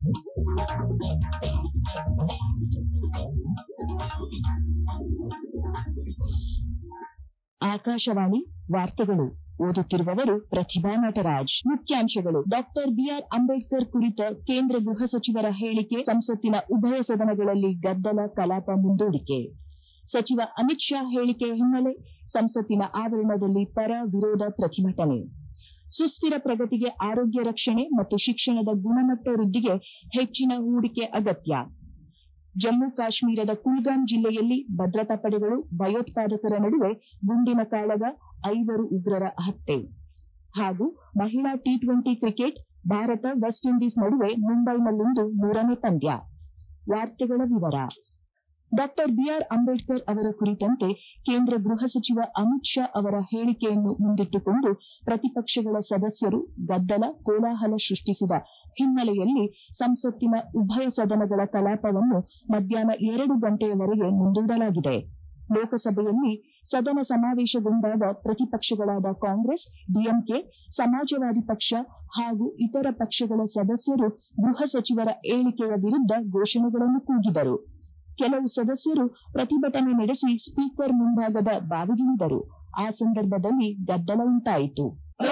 ಆಕಾಶವಾಣಿ ವಾರ್ತೆಗಳು ಓದುತ್ತಿರುವವರು ಪ್ರತಿಭಾ ನಟರಾಜ್ ಮುಖ್ಯಾಂಶಗಳು ಡಾಕ್ಟರ್ ಬಿಆರ್ ಅಂಬೇಡ್ಕರ್ ಕುರಿತ ಕೇಂದ್ರ ಗೃಹ ಸಚಿವರ ಹೇಳಿಕೆ ಸಂಸತ್ತಿನ ಉಭಯ ಸದನಗಳಲ್ಲಿ ಗದ್ದಲ ಕಲಾಪ ಮುಂದೂಡಿಕೆ ಸಚಿವ ಅಮಿತ್ ಶಾ ಹೇಳಿಕೆ ಹಿನ್ನೆಲೆ ಸಂಸತ್ತಿನ ಆವರಣದಲ್ಲಿ ಪರ ವಿರೋಧ ಪ್ರತಿಭಟನೆ ಸುಸ್ತಿರ ಪ್ರಗತಿಗೆ ಆರೋಗ್ಯ ರಕ್ಷಣೆ ಮತ್ತು ಶಿಕ್ಷಣದ ಗುಣಮಟ್ಟ ವೃದ್ಧಿಗೆ ಹೆಚ್ಚಿನ ಹೂಡಿಕೆ ಅಗತ್ಯ ಜಮ್ಮು ಕಾಶ್ಮೀರದ ಕುಲ್ಗಾಮ್ ಜಿಲ್ಲೆಯಲ್ಲಿ ಭದ್ರತಾ ಪಡೆಗಳು ಭಯೋತ್ಪಾದಕರ ನಡುವೆ ಗುಂಡಿನ ಕಾಳಗ ಐವರು ಉಗ್ರರ ಹತ್ಯೆ ಹಾಗೂ ಮಹಿಳಾ T twenty cricket Bharat West Indies ನಡುವೆ ಮುಂಬೈನಲ್ಲಿಂದು ಮೂರನೇ ಪಂದ್ಯ ವಾರ್ತೆಗಳ ವಿವರ ಡಾಕ್ಟರ್ ಬಿಆರ್ ಅಂಬೇಡ್ಕರ್ ಅವರ ಕುರಿತಂತೆ ಕೇಂದ್ರ ಗೃಹ ಸಚಿವ ಅಮಿತ್ ಶಾ ಅವರ ಹೇಳಿಕೆಯನ್ನು ಮುಂದಿಟ್ಟುಕೊಂಡು ಪ್ರತಿಪಕ್ಷಗಳ ಸದಸ್ಯರು ಗದ್ದಲ ಕೋಲಾಹಲ ಸೃಷ್ಟಿಸಿದ ಹಿನ್ನೆಲೆಯಲ್ಲಿ ಸಂಸತ್ತಿನ ಉಭಯ ಸದನಗಳ ಕಲಾಪವನ್ನು ಮಧ್ಯಾಹ್ನ ಎರಡು ಗಂಟೆಯವರೆಗೆ ಮುಂದೂಡಲಾಗಿದೆ ಲೋಕಸಭೆಯಲ್ಲಿ ಸದನ ಸಮಾವೇಶಗೊಂಡಾಗ ಪ್ರತಿಪಕ್ಷಗಳಾದ ಕಾಂಗ್ರೆಸ್ ಡಿಎಂಕೆ ಸಮಾಜವಾದಿ ಪಕ್ಷ ಹಾಗೂ ಇತರ ಪಕ್ಷಗಳ ಸದಸ್ಯರು ಗೃಹ ಸಚಿವರ ಹೇಳಿಕೆಯ ವಿರುದ್ದ ಘೋಷಣೆಗಳನ್ನು ಕೂಗಿದರು ಕೆಲವು ಸದಸ್ಯರು ಪ್ರತಿಭಟನೆ ನಡೆಸಿ ಸ್ಪೀಕರ್ ಮುಂಭಾಗದ ಬಾವಿಗಿಳಿದರು ಆ ಸಂದರ್ಭದಲ್ಲಿ ಗದ್ದಲ ಉಂಟಾಯಿತು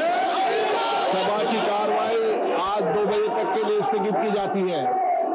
सभा की कार्रवाई आज दो बजे तक के लिए स्थगित की जाती है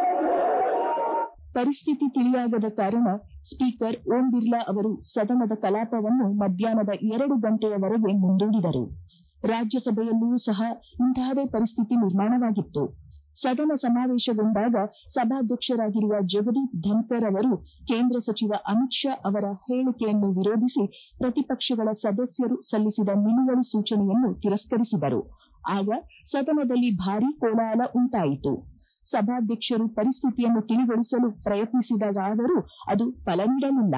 ಪರಿಸ್ಥಿತಿ ತಿಳಿಯಾಗದ ಕಾರಣ ಸ್ಪೀಕರ್ ಓಂ ಬಿರ್ಲಾ ಅವರು ಸದನದ ಕಲಾಪವನ್ನು ಮಧ್ಯಾಹ್ನದ ಎರಡು ಗಂಟೆಯವರೆಗೆ ಮುಂದೂಡಿದರು ರಾಜ್ಯಸಭೆಯಲ್ಲಿಯೂ ಸಹ ಇಂತಹದೇ ಪರಿಸ್ಥಿತಿ ನಿರ್ಮಾಣವಾಗಿತ್ತು ಸದನ ಸಮಾವೇಶಗೊಂಡಾಗ ಸಭಾಧ್ಯಕ್ಷರಾಗಿರುವ ಜಗದೀಪ್ ಧನ್ಕರ್ ಅವರು ಕೇಂದ್ರ ಸಚಿವ ಅಮಿತ್ ಶಾ ಅವರ ಹೇಳಿಕೆಯನ್ನು ವಿರೋಧಿಸಿ ಪ್ರತಿಪಕ್ಷಗಳ ಸದಸ್ಯರು ಸಲ್ಲಿಸಿದ ನಿಲುವಳಿ ಸೂಚನೆಯನ್ನು ತಿರಸ್ಕರಿಸಿದರು ಆಗ ಸದನದಲ್ಲಿ ಭಾರೀ ಕೋಲಾಹಲ ಉಂಟಾಯಿತು ಸಭಾಧ್ಯಕ್ಷರು ಪರಿಸ್ಥಿತಿಯನ್ನು ತಿಳಿಗೊಳಿಸಲು ಪ್ರಯತ್ನಿಸಿದಾದರೂ ಅದು ಫಲ ನೀಡಲಿಲ್ಲ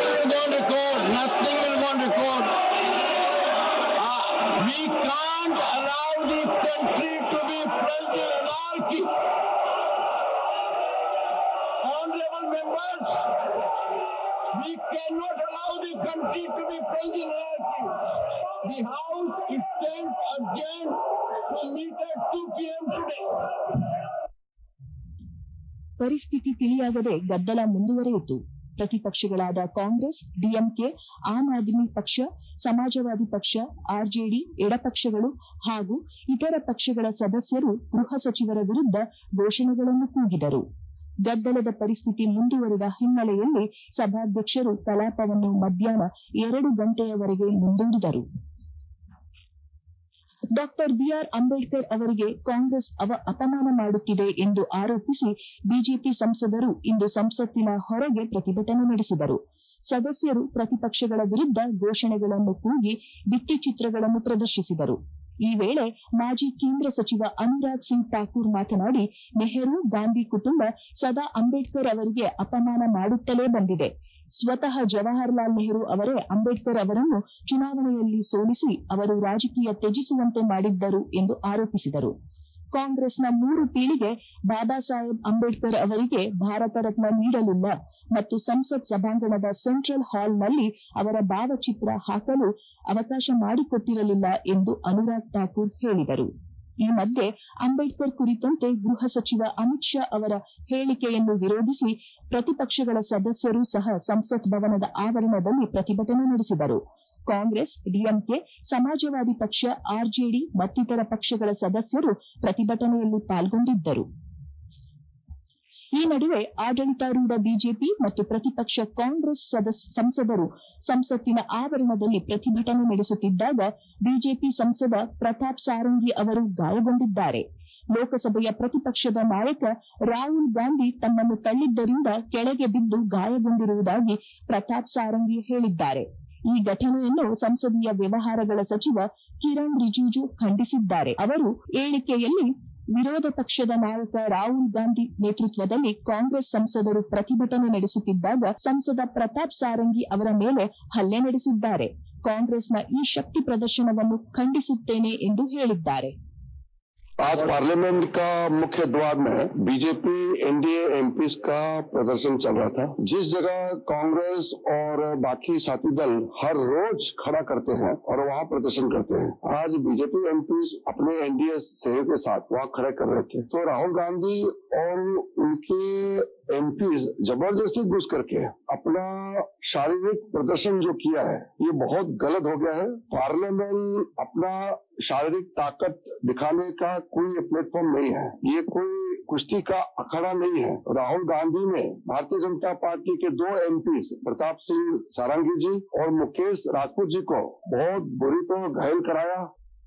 We can't allow this country to be plunged in anarchy. Honorable members, we cannot allow the country to be plunged in anarchy. The House is sent adjourned to meet at 2 p.m. today. ಪರಿಸ್ಥಿತಿ ತಿಳಿಯಾಗದೆ ಗದ್ದಲ ಮುಂದುವರೆಯಿತು ಪ್ರತಿಪಕ್ಷಗಳಾದ Congress DMK Aam Aadmi ಪಕ್ಷ ಸಮಾಜವಾದಿ ಪಕ್ಷ RJD ಎಡಪಕ್ಷಗಳು ಹಾಗೂ ಇತರ ಪಕ್ಷಗಳ ಸದಸ್ಯರು ಗೃಹ ಸಚಿವರ ವಿರುದ್ದ ಘೋಷಣೆಗಳನ್ನು ಕೂಗಿದರು ಗದ್ದಲದ ಪರಿಸ್ಥಿತಿ ಮುಂದುವರಿದ ಹಿನ್ನೆಲೆಯಲ್ಲಿ ಸಭಾಧ್ಯಕ್ಷರು ಕಲಾಪವನ್ನು ಮಧ್ಯಾಹ್ನ ಎರಡು ಗಂಟೆಯವರೆಗೆ ಮುಂದೂಡಿದರು ಡಾಕ್ಟರ್ ಬಿಆರ್ ಅಂಬೇಡ್ಕರ್ ಅವರಿಗೆ ಕಾಂಗ್ರೆಸ್ ಅಪಮಾನ ಮಾಡುತ್ತಿದೆ ಎಂದು ಆರೋಪಿಸಿ ಬಿಜೆಪಿ ಸಂಸದರು ಇಂದು ಸಂಸತ್ತಿನ ಹೊರಗೆ ಪ್ರತಿಭಟನೆ ನಡೆಸಿದರು ಸದಸ್ಯರು ಪ್ರತಿಪಕ್ಷಗಳ ವಿರುದ್ದ ಘೋಷಣೆಗಳನ್ನು ಕೂಗಿ ಭಿತ್ತಿಚಿತ್ರಗಳನ್ನು ಪ್ರದರ್ಶಿಸಿದರು ಈ ವೇಳೆ ಮಾಜಿ ಕೇಂದ್ರ ಸಚಿವ ಅನುರಾಗ್ ಸಿಂಗ್ ಠಾಕೂರ್ ಮಾತನಾಡಿ ನೆಹರು ಗಾಂಧಿ ಕುಟುಂಬ ಸದಾ ಅಂಬೇಡ್ಕರ್ ಅವರಿಗೆ ಅಪಮಾನ ಮಾಡುತ್ತಲೇ ಬಂದಿದೆ ಸ್ವತಃ ಜವಾಹರಲಾಲ್ ನೆಹರು ಅವರೇ ಅಂಬೇಡ್ಕರ್ ಅವರನ್ನು ಚುನಾವಣೆಯಲ್ಲಿ ಸೋಲಿಸಿ ಅವರು ರಾಜಕೀಯ ತ್ಯಜಿಸುವಂತೆ ಮಾಡಿದ್ದರು ಎಂದು ಆರೋಪಿಸಿದರು ಕಾಂಗ್ರೆಸ್ನ ಮೂರು ಪೀಳಿಗೆ ಬಾಬಾ ಸಾಹೇಬ್ ಅಂಬೇಡ್ಕರ್ ಅವರಿಗೆ ಭಾರತ ರತ್ನ ನೀಡಲಿಲ್ಲ ಮತ್ತು ಸಂಸತ್ ಸಭಾಂಗಣದ ಸೆಂಟ್ರಲ್ ಹಾಲ್ನಲ್ಲಿ ಅವರ ಭಾವಚಿತ್ರ ಹಾಕಲು ಅವಕಾಶ ಮಾಡಿಕೊಟ್ಟಿರಲಿಲ್ಲ ಎಂದು ಅನುರಾಗ್ ಠಾಕೂರ್ ಹೇಳಿದರು ಈ ಮಧ್ಯೆ ಅಂಬೇಡ್ಕರ್ ಕುರಿತಂತೆ ಗೃಹ ಸಚಿವ ಅಮಿತ್ ಶಾ ಅವರ ಹೇಳಿಕೆಯನ್ನು ವಿರೋಧಿಸಿ ಪ್ರತಿಪಕ್ಷಗಳ ಸದಸ್ಯರು ಸಹ ಸಂಸತ್ ಭವನದ ಆವರಣದಲ್ಲಿ ಪ್ರತಿಭಟನೆ ನಡೆಸಿದರು ಕಾಂಗ್ರೆಸ್ ಡಿಎಂಕೆ ಸಮಾಜವಾದಿ ಪಕ್ಷ ಆರ್ಜೆಡಿ ಮತ್ತಿತರ ಪಕ್ಷಗಳ ಸದಸ್ಯರು ಪ್ರತಿಭಟನೆಯಲ್ಲಿ ಪಾಲ್ಗೊಂಡಿದ್ದರು ಈ ನಡುವೆ ಆಡಳಿತಾರೂಢ ಬಿಜೆಪಿ ಮತ್ತು ಪ್ರತಿಪಕ್ಷ ಕಾಂಗ್ರೆಸ್ ಸಂಸದರು ಸಂಸತ್ತಿನ ಆವರಣದಲ್ಲಿ ಪ್ರತಿಭಟನೆ ನಡೆಸುತ್ತಿದ್ದಾಗ ಬಿಜೆಪಿ ಸಂಸದ ಪ್ರತಾಪ್ ಸಾರಂಗಿ ಅವರು ಗಾಯಗೊಂಡಿದ್ದಾರೆ ಲೋಕಸಭೆಯ ಪ್ರತಿಪಕ್ಷದ ನಾಯಕ ರಾಹುಲ್ ಗಾಂಧಿ ತಮ್ಮನ್ನು ತಳ್ಳಿದ್ದರಿಂದ ಕೆಳಗೆ ಬಿದ್ದು ಗಾಯಗೊಂಡಿರುವುದಾಗಿ ಪ್ರತಾಪ್ ಸಾರಂಗಿ ಹೇಳಿದ್ದಾರೆ ಈ ಘಟನೆಯನ್ನು ಸಂಸದೀಯ ವ್ಯವಹಾರಗಳ ಸಚಿವ ಕಿರಣ್ ರಿಜಿಜು ಖಂಡಿಸಿದ್ದಾರೆ ಅವರು ಹೇಳಿಕೆಯಲ್ಲಿ ವಿರೋಧ ಪಕ್ಷದ ನಾಯಕ ರಾಹುಲ್ ಗಾಂಧಿ ನೇತೃತ್ವದಲ್ಲಿ ಕಾಂಗ್ರೆಸ್ ಸಂಸದರು ಪ್ರತಿಭಟನೆ ನಡೆಸುತ್ತಿದ್ದಾಗ ಸಂಸದ ಪ್ರತಾಪ್ ಸಾರಂಗಿ ಅವರ ಮೇಲೆ ಹಲ್ಲೆ ನಡೆಸಿದ್ದಾರೆ ಕಾಂಗ್ರೆಸ್ನ ಈ ಶಕ್ತಿ ಪ್ರದರ್ಶನವನ್ನು ಖಂಡಿಸುತ್ತೇನೆ ಎಂದು ಹೇಳಿದ್ದಾರೆ आज पार्लियामेंट का मुख्य द्वार में बीजेपी एनडीए एमपी का प्रदर्शन चल रहा था जिस जगह कांग्रेस और बाकी साथी दल हर रोज खड़ा करते हैं और वहां प्रदर्शन करते हैं आज बीजेपी एमपी अपने एनडीए सहयोग के साथ वहां खड़े कर रहे थे तो राहुल गांधी और उनके एमपी जबरदस्ती घुस करके अपना शारीरिक प्रदर्शन जो किया है ये बहुत गलत हो गया है पार्लियामेंट अपना शारीरिक ताकत दिखाने का कोई प्लेटफॉर्म नहीं है ये कोई कुश्ती का अखाड़ा नहीं है राहुल गांधी ने भारतीय जनता पार्टी के दो एमपी प्रताप सिंह सारंगी जी और मुकेश राजपूत जी को बहुत बुरी तरह घायल कराया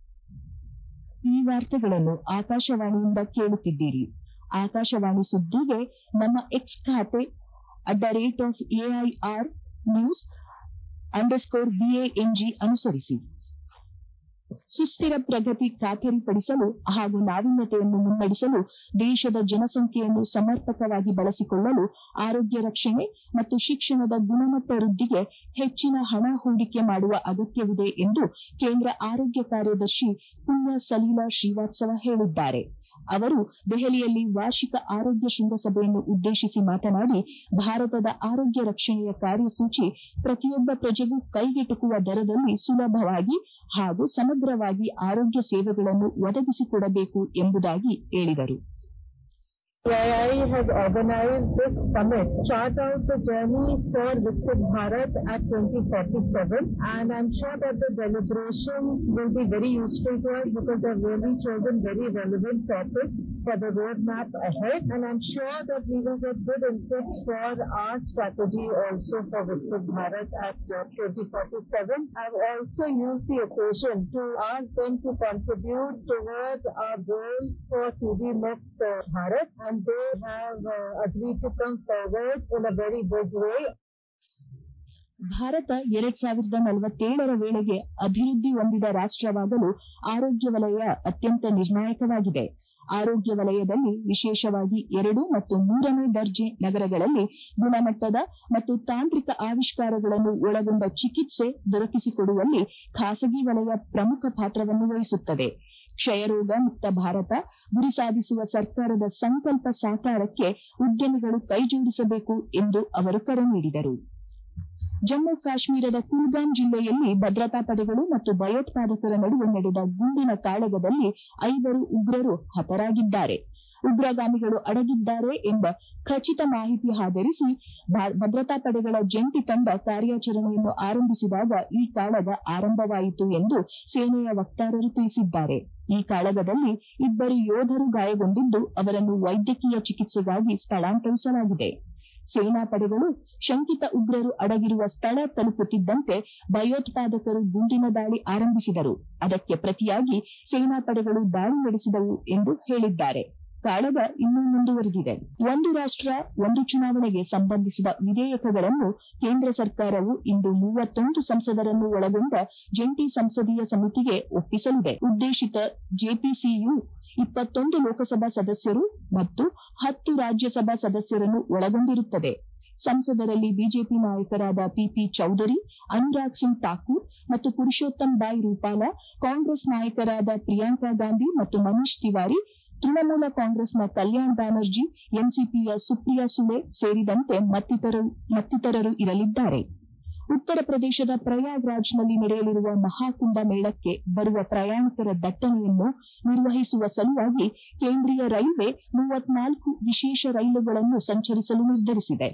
ಈ ವಾರ್ತೆಗಳನ್ನು ಆಕಾಶವಾಣಿಯಿಂದ ಕೇಳುತ್ತಿದ್ದೀರಿ ಆಕಾಶವಾಣಿ ಸುದ್ದಿಗೆ ನಮ್ಮ ಎಕ್ಸ್ ಖಾತೆ at the rate of AIR news underscore BANG ಅನುಸರಿಸಿ ಸುಸ್ಥಿರ ಪ್ರಗತಿ ಖಾತರಿಪಡಿಸಲು ಹಾಗೂ ನಾವೀನ್ಯತೆಯನ್ನು ಮುನ್ನಡೆಸಲು ದೇಶದ ಜನಸಂಖ್ಯೆಯನ್ನು ಸಮರ್ಪಕವಾಗಿ ಬಳಸಿಕೊಳ್ಳಲು ಆರೋಗ್ಯ ರಕ್ಷಣೆ ಮತ್ತು ಶಿಕ್ಷಣದ ಗುಣಮಟ್ಟ ವೃದ್ಧಿಗೆ ಹೆಚ್ಚಿನ ಹಣ ಹೂಡಿಕೆ ಮಾಡುವ ಅಗತ್ಯವಿದೆ ಎಂದು ಕೇಂದ್ರ ಆರೋಗ್ಯ ಕಾರ್ಯದರ್ಶಿ ಪುಣ್ಯ ಸಲೀಲಾ ಶ್ರೀವಾತ್ಸವ ಹೇಳಿದ್ದಾರೆ ಅವರು ದೆಹಲಿಯಲ್ಲಿ ವಾರ್ಷಿಕ ಆರೋಗ್ಯ ಶೃಂಗಸಭೆಯನ್ನು ಉದ್ದೇಶಿಸಿ ಮಾತನಾಡಿ ಭಾರತದ ಆರೋಗ್ಯ ರಕ್ಷಣೆಯ ಕಾರ್ಯಸೂಚಿ ಪ್ರತಿಯೊಬ್ಬ ಪ್ರಜೆಗೂ ಕೈಗೆಟುಕುವ ದರದಲ್ಲಿ ಸುಲಭವಾಗಿ ಹಾಗೂ ಸಮಗ್ರವಾಗಿ ಆರೋಗ್ಯ ಸೇವೆಗಳನ್ನು ಒದಗಿಸಿಕೊಡಬೇಕು ಎಂಬುದಾಗಿ ಹೇಳಿದರು CII has organized this summit, chart out the journey for Viksit Bharat at 2047 and I'm sure that the deliberations will be very useful to us because they've really chosen very relevant topics for the roadmap ahead and I'm sure that we will get good inputs for our strategy also for Viksit Bharat at uh, 2047. I've also used the occasion to ask them to contribute towards our goals for TB Mukt uh, Bharat and they have uh, agreed to come forward in a very big way. Bharat ಎರಡ್ ಸಾವಿರದ ನಲವತ್ತೇಳರ ವೇಳೆಗೆ ಅಭಿವೃದ್ಧಿ ಹೊಂದಿದ ರಾಷ್ಟವಾಗಲು ಆರೋಗ್ಯ ವಲಯ ಅತ್ಯಂತ ನಿರ್ಣಾಯಕವಾಗಿದೆ ಆರೋಗ್ಯ ವಲಯದಲ್ಲಿ ವಿಶೇಷವಾಗಿ ಎರಡು ಮತ್ತು ಮೂರನೇ ದರ್ಜೆ ನಗರಗಳಲ್ಲಿ ಗುಣಮಟ್ಟದ ಮತ್ತು ತಾಂತ್ರಿಕ ಆವಿಷ್ಕಾರಗಳನ್ನು ಒಳಗೊಂಡ ಚಿಕಿತ್ಸೆ ದೊರಕಿಸಿಕೊಡುವಲ್ಲಿ ಖಾಸಗಿ ವಲಯ ಪ್ರಮುಖ ಪಾತ್ರವನ್ನು ವಹಿಸುತ್ತದೆ ಕ್ಷಯರೋಗ ಮುಕ್ತ ಭಾರತ ಗುರಿ ಸಾಧಿಸುವ ಸರ್ಕಾರದ ಸಂಕಲ್ಪ ಸಾಕಾರಕ್ಕೆ ಉದ್ಯಮಿಗಳು ಕೈಜೋಡಿಸಬೇಕು ಎಂದು ಅವರು ಕರೆ ನೀಡಿದರು ಜಮ್ಮು ಕಾಶ್ಮೀರದ ಕುಲ್ಗಾಮ್ ಜಿಲ್ಲೆಯಲ್ಲಿ ಭದ್ರತಾ ಪಡೆಗಳು ಮತ್ತು ಭಯೋತ್ಪಾದಕರ ನಡುವೆ ನಡೆದ ಗುಂಡಿನ ಕಾಳಗದಲ್ಲಿ ಐವರು ಉಗ್ರರು ಹತರಾಗಿದ್ದಾರೆ ಉಗ್ರಗಾಮಿಗಳು ಅಡಗಿದ್ದಾರೆ ಎಂಬ ಖಚಿತ ಮಾಹಿತಿ ಆಧರಿಸಿ ಭದ್ರತಾ ಪಡೆಗಳ ಜಂಟಿ ತಂಡ ಕಾರ್ಯಾಚರಣೆಯನ್ನು ಆರಂಭಿಸಿದಾಗ ಈ ಕಾಳಗ ಆರಂಭವಾಯಿತು ಎಂದು ಸೇನೆಯ ವಕ್ತಾರರು ತಿಳಿಸಿದ್ದಾರೆ ಈ ಕಾಳಗದಲ್ಲಿ ಇಬ್ಬರು ಯೋಧರು ಗಾಯಗೊಂಡಿದ್ದು ಅವರನ್ನು ವೈದ್ಯಕೀಯ ಚಿಕಿತ್ಸೆಗಾಗಿ ಸ್ಥಳಾಂತರಿಸಲಾಗಿದೆ ಸೇನಾ ಪಡೆಗಳು ಶಂಕಿತ ಉಗ್ರರು ಅಡಗಿರುವ ಸ್ಥಳ ತಲುಪುತ್ತಿದ್ದಂತೆ ಭಯೋತ್ಪಾದಕರು ಗುಂಡಿನ ದಾಳಿ ಆರಂಭಿಸಿದರು ಅದಕ್ಕೆ ಪ್ರತಿಯಾಗಿ ಸೇನಾ ಪಡೆಗಳು ದಾಳಿ ನಡೆಸಿದವು ಎಂದು ಹೇಳಿದ್ದಾರೆ ಕಾಳಗ ಇನ್ನೂ ಮುಂದುವರೆದಿದೆ ಒಂದು ರಾಷ್ಟ ಒಂದು ಚುನಾವಣೆಗೆ ಸಂಬಂಧಿಸಿದ ವಿಧೇಯಕಗಳನ್ನು ಕೇಂದ್ರ ಸರ್ಕಾರವು ಇಂದು ಮೂವತ್ತೊಂದು ಸಂಸದರನ್ನು ಒಳಗೊಂಡ ಜಂಟಿ ಸಂಸದೀಯ ಸಮಿತಿಗೆ ಒಪ್ಪಿಸಲಿದೆ ಉದ್ದೇಶಿತ ಜೆಪಿಸಿಯು ಇಪ್ಪತ್ತೊಂದು ಲೋಕಸಭಾ ಸದಸ್ಯರು ಮತ್ತು ಹತ್ತು ರಾಜ್ಯಸಭಾ ಸದಸ್ಯರನ್ನು ಒಳಗೊಂಡಿರುತ್ತದೆ ಸಂಸದರಲ್ಲಿ ಬಿಜೆಪಿ ನಾಯಕರಾದ ಪಿಪಿ ಚೌಧರಿ ಅನುರಾಗ್ ಸಿಂಗ್ ಠಾಕೂರ್ ಮತ್ತು ಪುರುಷೋತ್ತಮ್ ಬಾಯ್ ರೂಪಾಲ ಕಾಂಗ್ರೆಸ್ ನಾಯಕರಾದ ಪ್ರಿಯಾಂಕಾ ಗಾಂಧಿ ಮತ್ತು ಮನೀಶ್ ತಿವಾರಿ ತೃಣಮೂಲ ಕಾಂಗ್ರೆಸ್ನ ಕಲ್ಯಾಣ್ ಬ್ಯಾನರ್ಜಿ ಎನ್ಸಿಪಿಯ ಸುಪ್ರಿಯಾ ಸುಳೆ ಸೇರಿದಂತೆ ಮತ್ತಿತರರು ಇರಲಿದ್ದಾರೆ ಉತ್ತರ ಪ್ರದೇಶದ ಪ್ರಯಾಗ್ರಾಜ್ನಲ್ಲಿ ನಡೆಯಲಿರುವ ಮಹಾಕುಂಭ ಮೇಳಕ್ಕೆ ಬರುವ ಪ್ರಯಾಣಿಕರ ದಟ್ಟಣೆಯನ್ನು ನಿರ್ವಹಿಸುವ ಸಲುವಾಗಿ ಕೇಂದ್ರೀಯ ರೈಲ್ವೆ ಮೂವತ್ನಾಲ್ಕು ವಿಶೇಷ ರೈಲುಗಳನ್ನು ಸಂಚರಿಸಲು ನಿರ್ಧರಿಸಿದೆ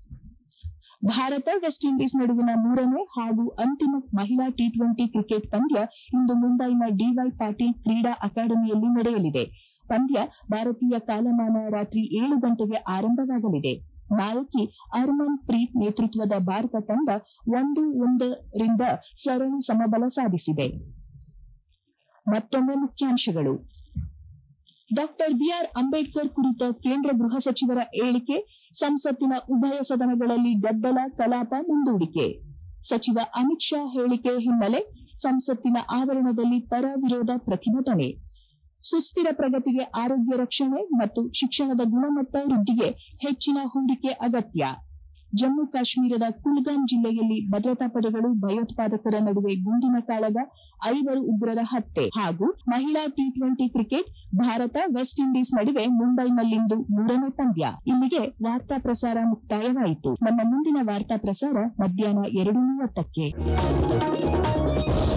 ಭಾರತ ವೆಸ್ಟ್ ಇಂಡೀಸ್ ನಡುವಿನ ಮೂರನೇ ಹಾಗೂ ಅಂತಿಮ ಮಹಿಳಾ ಟಿ ಟ್ವೆಂಟಿ ಕ್ರಿಕೆಟ್ ಪಂದ್ಯ ಇಂದು ಮುಂಬೈನ ಡಿವೈ ಪಾಟೀಲ್ ಕ್ರೀಡಾ ಅಕಾಡೆಮಿಯಲ್ಲಿ ನಡೆಯಲಿದೆ ಪಂದ್ಯ ಭಾರತೀಯ ಕಾಲಮಾನ ರಾತ್ರಿ ಏಳು ಗಂಟೆಗೆ ಆರಂಭವಾಗಲಿದೆ ನಾಯಕಿ ಹರ್ಮನ್ ಪ್ರೀತ್ ನೇತೃತ್ವದ ಭಾರತ ತಂಡ ಒಂದು ಒಂದರಿಂದ ಸರಣಿ ಸಮಬಲ ಸಾಧಿಸಿದೆ ಮತ್ತೊಮ್ಮೆ ಮುಖ್ಯಾಂಶಗಳು ಡಾಕ್ಟರ್ ಬಿಆರ್ ಅಂಬೇಡ್ಕರ್ ಕುರಿತ ಕೇಂದ್ರ ಗೃಹ ಸಚಿವರ ಹೇಳಿಕೆ ಸಂಸತ್ತಿನ ಉಭಯ ಸದನಗಳಲ್ಲಿ ಗದ್ದಲ ಕಲಾಪ ಮುಂದೂಡಿಕೆ ಸಚಿವ ಅಮಿತ್ ಶಾ ಹೇಳಿಕೆ ಹಿನ್ನೆಲೆ ಸಂಸತ್ತಿನ ಆವರಣದಲ್ಲಿ ಪರ ವಿರೋಧ ಪ್ರತಿಭಟನೆ ಸುಸ್ಥಿರ ಪ್ರಗತಿಗೆ ಆರೋಗ್ಯ ರಕ್ಷಣೆ ಮತ್ತು ಶಿಕ್ಷಣದ ಗುಣಮಟ್ಟ ವೃದ್ಧಿಗೆ ಹೆಚ್ಚಿನ ಹೂಡಿಕೆ ಅಗತ್ಯ ಜಮ್ಮು ಕಾಶ್ಮೀರದ ಕುಲ್ಗಾಮ್ ಜಿಲ್ಲೆಯಲ್ಲಿ ಭದ್ರತಾ ಪಡೆಗಳು ಭಯೋತ್ಪಾದಕರ ನಡುವೆ ಗುಂಡಿನ ಕಾಳಗ ಐವರು ಉಗ್ರರ ಹತ್ಯೆ ಹಾಗೂ ಮಹಿಳಾ T twenty cricket Bharat West Indies ನಡುವೆ ಮುಂಬೈನಲ್ಲಿಂದು ಮೂರನೇ ಪಂದ್ಯ ಇಲ್ಲಿಗೆ ವಾರ್ತಾ ಪ್ರಸಾರ ಮುಕ್ತಾಯವಾಯಿತು ನಮ್ಮ ಮುಂದಿನ ವಾರ್ತಾ ಪ್ರಸಾರ ಮಧ್ಯಾಹ್ನ ಎರಡು ಮೂವತ್ತಕ್ಕೆ